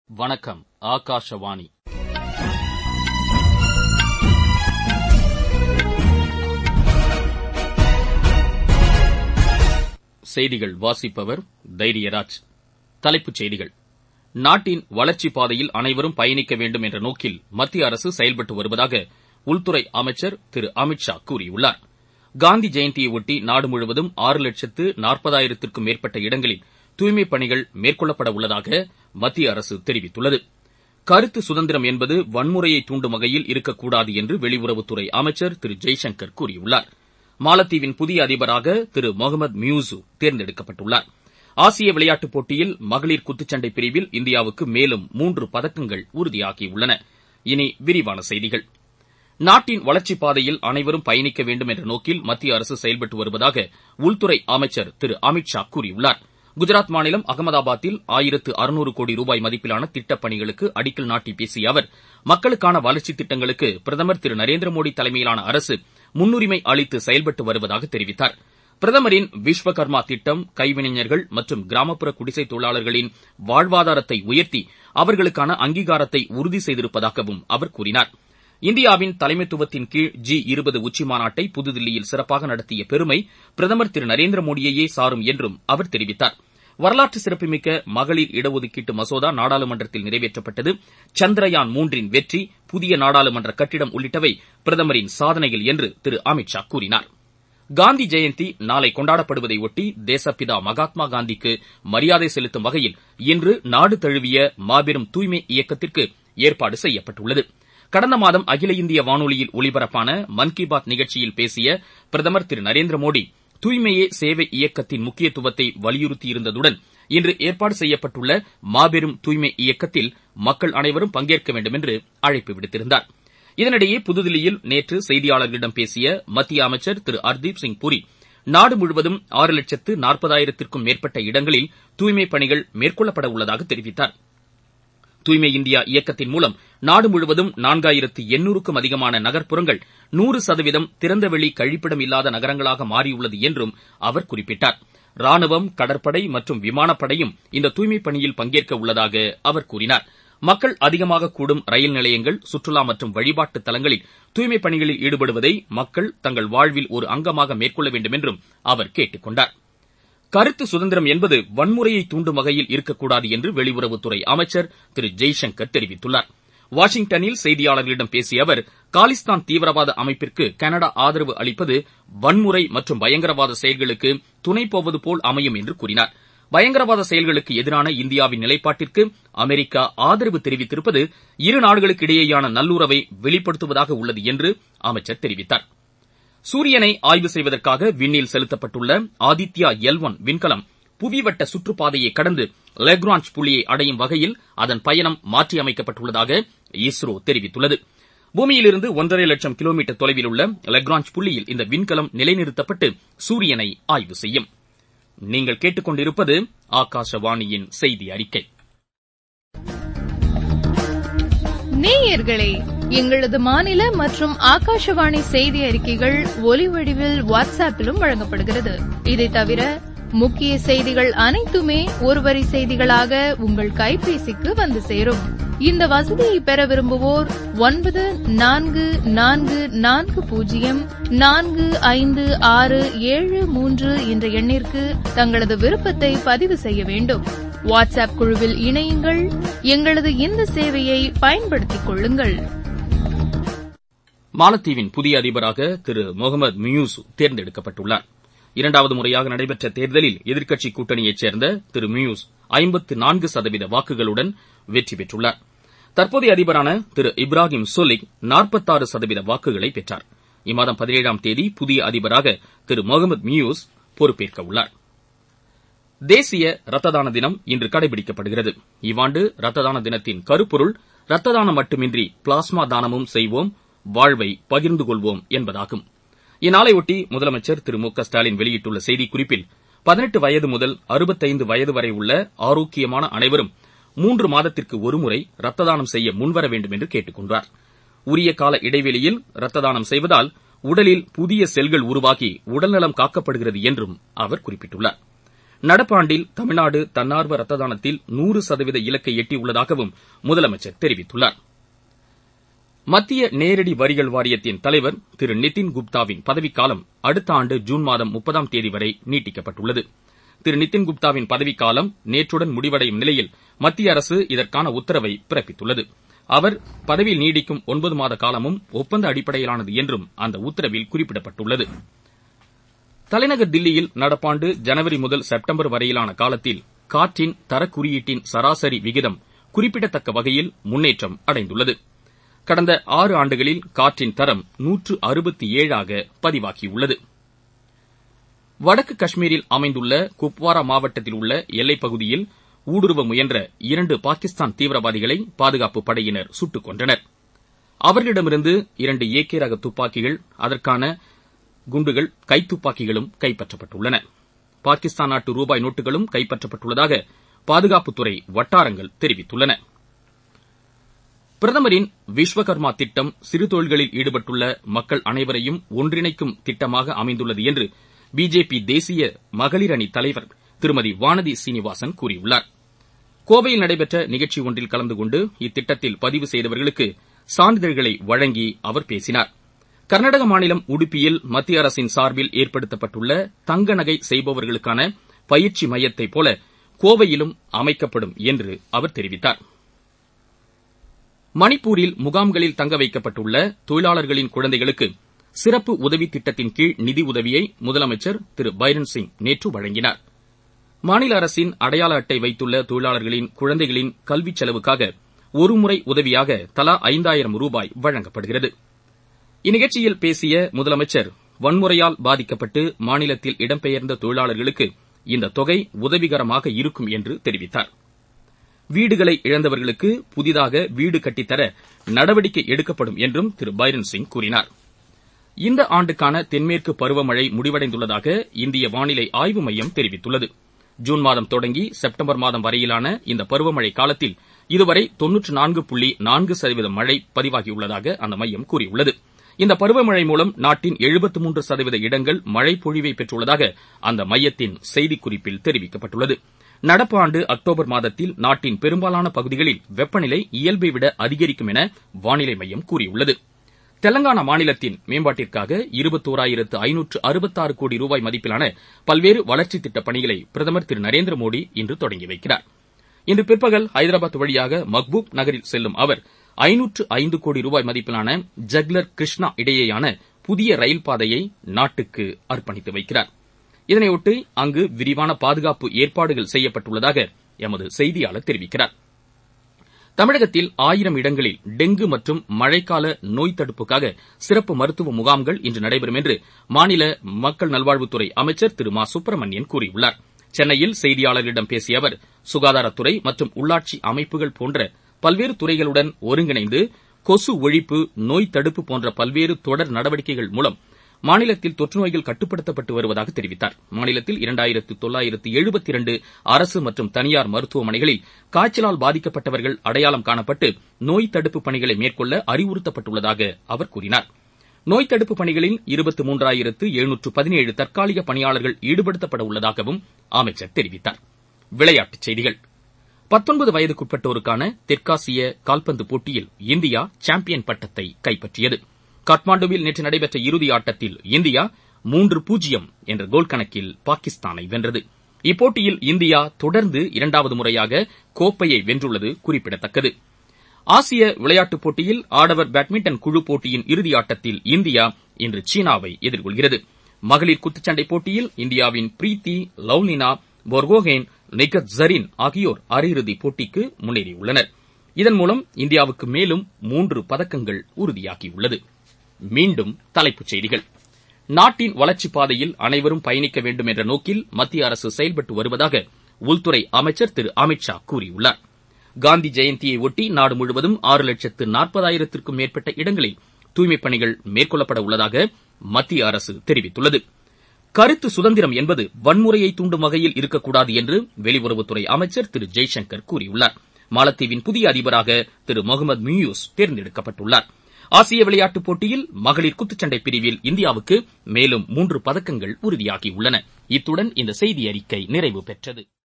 வணக்கம் ஆகாஷவாணி செய்திகள் வாசிப்பவர் தைரியராஜ் தலைப்புச் செய்திகள் நாட்டின் வளர்ச்சிப் பாதையில் அனைவரும் பயணிக்க வேண்டும் என்ற நோக்கில் மத்திய அரசு செயல்பட்டு வருவதாக உள்துறை அமைச்சர் திரு அமித் ஷா கூறியுள்ளார் காந்தி ஜெயந்தியையொட்டி நாடு முழுவதும் ஆறு லட்சத்து நாற்பதாயிரத்திற்கும் மேற்பட்ட இடங்களில் தூய்மைப் பணிகள் மேற்கொள்ளப்பட உள்ளதாக மத்திய அரசு தெரிவித்துள்ளது கருத்து சுதந்திரம் என்பது வன்முறையை தூண்டும் வகையில் இருக்கக்கூடாது என்று வெளியுறவுத்துறை அமைச்சர் திரு ஜெய்சங்கர் கூறியுள்ளார் மாலத்தீவின் புதிய அதிபராக திரு முகமது மியூசு தேர்ந்தெடுக்கப்பட்டுள்ளார் ஆசிய விளையாட்டுப் போட்டியில் மகளிர் குத்துச்சண்டை பிரிவில் இந்தியாவுக்கு மேலும் மூன்று பதக்கங்கள் உறுதியாகியுள்ளன இனி விரிவான செய்திகள் நாட்டின் வளர்ச்சிப் பாதையில் அனைவரும் பயணிக்க வேண்டும் என்ற நோக்கில் மத்திய அரசு செயல்பட்டு வருவதாக உள்துறை அமைச்சர் திரு அமித் ஷா கூறியுள்ளார் குஜராத் மாநிலம் அகமதாபாத்தில் ஆயிரத்து அறுநூறு கோடி ரூபாய் மதிப்பிலான திட்டப் பணிகளுக்கு அடிக்கல் நாட்டி பேசிய அவர் மக்களுக்கான வளர்ச்சித் திட்டங்களுக்கு பிரதமர் திரு நரேந்திர மோடி தலைமையிலான அரசு முன்னுரிமை அளித்து செயல்பட்டு வருவதாக தெரிவித்தார் பிரதமரின் விஸ்வகர்மா திட்டம் கைவினைஞர்கள் மற்றும் கிராமப்புற குடிசைத் தொழிலாளர்களின் வாழ்வாதாரத்தை உயர்த்தி அவர்களுக்கான அங்கீகாரத்தை உறுதி செய்திருப்பதாகவும் அவர் கூறினார் இந்தியாவின் தலைமைத்துவத்தின் கீழ் ஜி இருபது உச்சிமாநாட்டை புதுதில்லியில் சிறப்பாக நடத்திய பெருமை பிரதமர் திரு நரேந்திர மோடியையே சாரும் என்றும் அவர் தெரிவித்தார் வரலாற்று சிறப்புமிக்க மகளிர் இடஒதுக்கீட்டு மசோதா நாடாளுமன்றத்தில் நிறைவேற்றப்பட்டது சந்திரயான் மூன்றின் வெற்றி புதிய நாடாளுமன்ற கட்டிடம் உள்ளிட்டவை பிரதமரின் சாதனைகள் என்று திரு அமித் ஷா கூறினார் காந்தி ஜெயந்தி நாளை கொண்டாடப்படுவதையொட்டி தேசப்பிதா மகாத்மா காந்திக்கு மரியாதை செலுத்தும் வகையில் இன்று நாடு தழுவிய மாபெரும் தூய்மை இயக்கத்திற்கு ஏற்பாடு செய்யப்பட்டுள்ளது கடந்த மாதம் அகில இந்திய வானொலியில் ஒலிபரப்பான மன் கி பாத் நிகழ்ச்சியில் பேசிய பிரதமர் திரு நரேந்திர மோடி தூய்மையே சேவை இயக்கத்தின் முக்கியத்துவத்தை வலியுறுத்தியிருந்ததுடன் இன்று ஏற்பாடு செய்யப்பட்டுள்ள மாபெரும் தூய்மை இயக்கத்தில் மக்கள் அனைவரும் பங்கேற்க வேண்டும் என்று அழைப்பு விடுத்திருந்தார் இதனிடையே புதுதில்லியில் நேற்று செய்தியாளர்களிடம் பேசிய மத்திய அமைச்சர் திரு ஹர்தீப் சிங் புரி நாடு முழுவதும் ஆறு லட்சத்து நாற்பதாயிரத்திற்கும் மேற்பட்ட இடங்களில் தூய்மைப் பணிகள் மேற்கொள்ளப்பட உள்ளதாக தெரிவித்தார் தூய்மை இந்தியா இயக்கத்தின் மூலம் நாடு முழுவதும் நான்காயிரத்து எண்ணூறுக்கும் அதிகமான நகர்ப்புறங்கள் நூறு சதவீதம் திறந்தவெளி கழிப்பிடம் இல்லாத நகரங்களாக மாறியுள்ளது என்றும் அவர் குறிப்பிட்டார் ராணுவம் கடற்படை மற்றும் விமானப்படையும் இந்த தூய்மைப் பணியில் பங்கேற்க உள்ளதாக அவர் கூறினார் மக்கள் அதிகமாக கூடும் ரயில் நிலையங்கள் சுற்றுலா மற்றும் வழிபாட்டு தலங்களில் தூய்மைப் பணிகளில் ஈடுபடுவதை மக்கள் தங்கள் வாழ்வில் ஒரு அங்கமாக மேற்கொள்ள வேண்டும் என்றும் அவர் கேட்டுக் கொண்டார் கருத்து சுதந்திரம் என்பது வன்முறையை தூண்டும் வகையில் இருக்கக்கூடாது என்று வெளியுறவுத்துறை அமைச்சர் திரு ஜெய்சங்கர் தெரிவித்துள்ளார் வாஷிங்டனில் செய்தியாளர்களிடம் பேசிய அவர் காலிஸ்தான் தீவிரவாத அமைப்பிற்கு கனடா ஆதரவு அளிப்பது வன்முறை மற்றும் பயங்கரவாத செயல்களுக்கு துணை போவது போல் அமையும் என்று கூறினார் பயங்கரவாத செயல்களுக்கு எதிரான இந்தியாவின் நிலைப்பாட்டிற்கு அமெரிக்கா ஆதரவு தெரிவித்திருப்பது இரு நாடுகளுக்கு இடையேயான நல்லுறவை வெளிப்படுத்துவதாக உள்ளது என்று அமைச்சர் தெரிவித்தார் சூரியனை ஆய்வு செய்வதற்காக விண்ணில் செலுத்தப்பட்டுள்ள ஆதித்யா எல் ஒன் விண்கலம் புவிவட்ட சுற்றுப்பாதையை கடந்து லெக்ரான்ச் புள்ளியை அடையும் வகையில் அதன் பயணம் மாற்றியமைக்கப்பட்டுள்ளதாக இஸ்ரோ தெரிவித்துள்ளது பூமியிலிருந்து ஒன்றரை லட்சம் கிலோமீட்டர் தொலைவில் உள்ள லெக்ரான்ச் புள்ளியில் இந்த விண்கலம் நிலைநிறுத்தப்பட்டு சூரியனை ஆய்வு செய்யும் நீங்கள் கேட்டுக்கொண்டிருப்பது ஆகாஷவாணியின் செய்தி அறிக்கை நேயர்களே எங்களது மாநில மற்றும் ஆகாஷவாணி செய்தி அறிக்கைகள் ஒலி வடிவில் வாட்ஸ்அப்பிலும் வழங்கப்படுகிறது இதை தவிர முக்கிய செய்திகள் அனைத்துமே ஒருவரி செய்திகளாக உங்கள் கைபேசிக்கு வந்து சேரும் இந்த வசதியை பெற விரும்புவோர் ஒன்பது நான்கு நான்கு நான்கு பூஜ்ஜியம் நான்கு ஐந்து ஆறு ஏழு மூன்று என்ற எண்ணிற்கு தங்களது விருப்பத்தை பதிவு செய்ய வேண்டும் வாட்ஸ்அப் குழுவில் இணையுங்கள் எங்களது இந்த சேவையை பயன்படுத்திக் கொள்ளுங்கள் மாலத்தீவின் புதிய அதிபராக திரு முகமது மியூசு தேர்ந்தெடுக்கப்பட்டுள்ளார் இரண்டாவது முறையாக நடைபெற்ற தேர்தலில் எதிர்க்கட்சி கூட்டணியைச் சேர்ந்த திரு மியூஸ் ஐம்பத்து நான்கு சதவீத வாக்குகளுடன் வெற்றி பெற்றுள்ளார் தற்போதைய அதிபரான திரு இப்ராஹிம் சொலிக் நாற்பத்தாறு சதவீத வாக்குகளை பெற்றார் இம்மாதம் பதினேழாம் தேதி புதிய அதிபராக திரு முகமது மியூஸ் பொறுப்பேற்க உள்ளார் தேசிய ரத்த தான தினம் இன்று கடைபிடிக்கப்படுகிறது இவ்வாண்டு ரத்த தான தினத்தின் கருப்பொருள் ரத்த தானம் மட்டுமின்றி பிளாஸ்மா தானமும் செய்வோம் வாழ்வை பகிர்ந்து கொள்வோம் என்பதாகும் இந்நாளையொட்டி முதலமைச்சர் திரு மு க ஸ்டாலின் வெளியிட்டுள்ள செய்திக்குறிப்பில் பதினெட்டு வயது முதல் அறுபத்தைந்து வயது வரை உள்ள ஆரோக்கியமான அனைவரும் மூன்று மாதத்திற்கு ஒருமுறை ரத்த தானம் செய்ய முன்வர வேண்டும் என்று கேட்டுக் கொண்டார் உரிய கால இடைவெளியில் ரத்த தானம் செய்வதால் உடலில் புதிய செல்கள் உருவாகி உடல்நலம் காக்கப்படுகிறது என்றும் அவர் குறிப்பிட்டுள்ளார் நடப்பாண்டில் தமிழ்நாடு தன்னார்வ ரத்த தானத்தில் நூறு சதவீத இலக்கை எட்டியுள்ளதாகவும் முதலமைச்சர் தெரிவித்துள்ளார் மத்திய நேரடி வரிகள் வாரியத்தின் தலைவர் திரு நிதின் குப்தாவின் பதவிக்காலம் அடுத்த ஆண்டு ஜூன் மாதம் முப்பதாம் தேதி வரை நீட்டிக்கப்பட்டுள்ளது திரு நிதின் குப்தாவின் பதவிக்காலம் நேற்றுடன் முடிவடையும் நிலையில் மத்திய அரசு இதற்கான உத்தரவை பிறப்பித்துள்ளது அவர் பதவியில் நீடிக்கும் ஒன்பது மாத காலமும் ஒப்பந்த அடிப்படையிலானது என்றும் அந்த உத்தரவில் குறிப்பிடப்பட்டுள்ளது தலைநகர் தில்லியில் நடப்பாண்டு ஜனவரி முதல் செப்டம்பர் வரையிலான காலத்தில் காற்றின் தரக்குறியீட்டின் சராசரி விகிதம் குறிப்பிடத்தக்க வகையில் முன்னேற்றம் அடைந்துள்ளது கடந்த ஆறு ஆண்டுகளில் காற்றின் தரம் நூற்று அறுபத்தி ஏழாக பதிவாகியுள்ளது வடக்கு காஷ்மீரில் அமைந்துள்ள குப்வாரா மாவட்டத்தில் உள்ள எல்லைப் பகுதியில் ஊடுருவ முயன்ற இரண்டு பாகிஸ்தான் தீவிரவாதிகளை பாதுகாப்பு படையினர் சுட்டுக் கொன்றனர் அவர்களிடமிருந்து இரண்டு ஏகே ரக துப்பாக்கிகள் அதற்கான குண்டுகள் கைத்துப்பாக்கிகளும் கைப்பற்றப்பட்டுள்ளன பாகிஸ்தான் நாட்டு ரூபாய் நோட்டுகளும் கைப்பற்றப்பட்டுள்ளதாக பாதுகாப்புத்துறை வட்டாரங்கள் தெரிவித்துள்ளன பிரதமரின் விஸ்வகர்மா திட்டம் சிறு தொழில்களில் ஈடுபட்டுள்ள மக்கள் அனைவரையும் ஒன்றிணைக்கும் திட்டமாக அமைந்துள்ளது என்று பிஜேபி தேசிய மகளிர் அணி தலைவர் திருமதி வானதி சீனிவாசன் கூறியுள்ளார் கோவையில் நடைபெற்ற நிகழ்ச்சி ஒன்றில் கலந்து கொண்டு இத்திட்டத்தில் பதிவு செய்தவர்களுக்கு சான்றிதழ்களை வழங்கி அவர் பேசினார் கர்நாடக மாநிலம் உடுப்பியில் மத்திய அரசின் சார்பில் ஏற்படுத்தப்பட்டுள்ள தங்க நகை செய்பவர்களுக்கான பயிற்சி மையத்தைப் போல கோவையிலும் அமைக்கப்படும் என்று அவர் தெரிவித்தார் மணிப்பூரில் முகாம்களில் தங்க வைக்கப்பட்டுள்ள தொழிலாளர்களின் குழந்தைகளுக்கு சிறப்பு உதவி திட்டத்தின் கீழ் நிதி உதவியை முதலமைச்சர் திரு பைரன் சிங் நேற்று வழங்கினார் மாநில அரசின் அடையாள அட்டை வைத்துள்ள தொழிலாளர்களின் குழந்தைகளின் கல்விச் செலவுக்காக ஒருமுறை உதவியாக தலா ஐந்தாயிரம் ரூபாய் வழங்கப்படுகிறது இந்நிகழ்ச்சியில் பேசிய முதலமைச்சர் வன்முறையால் பாதிக்கப்பட்டு மாநிலத்தில் இடம்பெயர்ந்த தொழிலாளர்களுக்கு இந்த தொகை உதவிகரமாக இருக்கும் என்று தெரிவித்தார் வீடுகளை இழந்தவர்களுக்கு புதிதாக வீடு கட்டித்தர நடவடிக்கை எடுக்கப்படும் என்றும் திரு பைரன் சிங் கூறினார் இந்த ஆண்டுக்கான தென்மேற்கு பருவமழை முடிவடைந்துள்ளதாக இந்திய வானிலை ஆய்வு மையம் தெரிவித்துள்ளது ஜூன் மாதம் தொடங்கி செப்டம்பர் மாதம் வரையிலான இந்த பருவமழை காலத்தில் இதுவரை தொன்னூற்று நான்கு புள்ளி நான்கு சதவீத மழை பதிவாகியுள்ளதாக அந்த மையம் கூறியுள்ளது இந்த பருவமழை மூலம் நாட்டின் எழுபத்து மூன்று சதவீத இடங்கள் மழை பொழிவை பெற்றுள்ளதாக அந்த மையத்தின் செய்திக்குறிப்பில் தெரிவிக்கப்பட்டுள்ளது நடப்பு ஆண்டு அக்டோபர் மாதத்தில் நாட்டின் பெரும்பாலான பகுதிகளில் வெப்பநிலை இயல்பை விட அதிகரிக்கும் என வானிலை மையம் கூறியுள்ளது தெலங்கானா மாநிலத்தின் மேம்பாட்டிற்காக இருபத்தோராயிரத்து ஐநூற்று அறுபத்தாறு கோடி ரூபாய் மதிப்பிலான பல்வேறு வளர்ச்சித் திட்டப் பணிகளை பிரதமர் திரு நரேந்திர மோடி இன்று தொடங்கி வைக்கிறார் இன்று பிற்பகல் ஹைதராபாத் வழியாக மக்பூப் நகரில் செல்லும் அவர் ஐநூற்று ஐந்து கோடி ரூபாய் மதிப்பிலான ஜக்லர் கிருஷ்ணா இடையேயான புதிய ரயில் பாதையை நாட்டுக்கு அர்ப்பணித்து வைக்கிறார் இதனையொட்டி அங்கு விரிவான பாதுகாப்பு ஏற்பாடுகள் செய்யப்பட்டுள்ளதாக எமது செய்தியாளர் தெரிவிக்கிறார் தமிழகத்தில் ஆயிரம் இடங்களில் டெங்கு மற்றும் மழைக்கால நோய் தடுப்புக்காக சிறப்பு மருத்துவ முகாம்கள் இன்று நடைபெறும் என்று மாநில மக்கள் நல்வாழ்வுத்துறை அமைச்சர் திரு மா சுப்பிரமணியன் கூறியுள்ளார் சென்னையில் செய்தியாளர்களிடம் பேசிய அவர் சுகாதாரத்துறை மற்றும் உள்ளாட்சி அமைப்புகள் போன்ற பல்வேறு துறைகளுடன் ஒருங்கிணைந்து கொசு ஒழிப்பு நோய் தடுப்பு போன்ற பல்வேறு தொடர் நடவடிக்கைகள் மூலம் மாநிலத்தில் தொற்று நோய்கள் கட்டுப்படுத்தப்பட்டு வருவதாக தெரிவித்தார் மாநிலத்தில் இரண்டாயிரத்து தொள்ளாயிரத்து எழுபத்தி இரண்டு அரசு மற்றும் தனியார் மருத்துவமனைகளில் காய்ச்சலால் பாதிக்கப்பட்டவர்கள் அடையாளம் காணப்பட்டு நோய் தடுப்பு பணிகளை மேற்கொள்ள அறிவுறுத்தப்பட்டுள்ளதாக அவர் கூறினார் நோய் தடுப்பு பணிகளில் இருபத்து மூன்றாயிரத்து எழுநூற்று பதினேழு தற்காலிக பணியாளர்கள் ஈடுபடுத்தப்பட உள்ளதாகவும் அமைச்சர் தெரிவித்தார் விளையாட்டுச் செய்திகள் பத்தொன்பது வயதுக்குட்பட்டோருக்கான தெற்காசிய கால்பந்து போட்டியில் இந்தியா சாம்பியன் பட்டத்தை கைப்பற்றியது காட்மாண்டுவில் நேற்று நடைபெற்ற இறுதி ஆட்டத்தில் இந்தியா மூன்று பூஜ்ஜியம் என்ற கோல் கணக்கில் பாகிஸ்தானை வென்றது இப்போட்டியில் இந்தியா தொடர்ந்து இரண்டாவது முறையாக கோப்பையை வென்றுள்ளது குறிப்பிடத்தக்கது ஆசிய விளையாட்டுப் போட்டியில் ஆடவர் பேட்மிண்டன் குழு போட்டியின் இறுதி ஆட்டத்தில் இந்தியா இன்று சீனாவை எதிர்கொள்கிறது மகளிர் குத்துச்சண்டை போட்டியில் இந்தியாவின் பிரீத்தி லவ்லினா பொர்கோஹேன் நிகத் ஜரீன் ஆகியோர் அரையிறுதிப் போட்டிக்கு முன்னேறியுள்ளனர் இதன் மூலம் இந்தியாவுக்கு மேலும் மூன்று பதக்கங்கள் உறுதியாகியுள்ளது மீண்டும் தலைப்புச் செய்திகள் நாட்டின் வளர்ச்சிப் பாதையில் அனைவரும் பயணிக்க வேண்டும் என்ற நோக்கில் மத்திய அரசு செயல்பட்டு வருவதாக உள்துறை அமைச்சர் திரு அமித் ஷா கூறியுள்ளார் காந்தி ஜெயந்தியை ஒட்டி நாடு முழுவதும் ஆறு லட்சத்து நாற்பதாயிரத்திற்கும் மேற்பட்ட இடங்களில் தூய்மைப் பணிகள் மேற்கொள்ளப்பட உள்ளதாக மத்திய அரசு தெரிவித்துள்ளது கருத்து சுதந்திரம் என்பது வன்முறையை தூண்டும் வகையில் இருக்கக்கூடாது என்று வெளியுறவுத்துறை அமைச்சர் திரு ஜெய்சங்கர் கூறியுள்ளார் மாலத்தீவின் புதிய அதிபராக திரு முகமது மியூஸ் தேர்ந்தெடுக்கப்பட்டுள்ளார் ஆசிய விளையாட்டுப் போட்டியில் மகளிர் குத்துச்சண்டை பிரிவில் இந்தியாவுக்கு மேலும் மூன்று பதக்கங்கள் உறுதியாகியுள்ளன இத்துடன் இந்த செய்தி அறிக்கை நிறைவு பெற்றது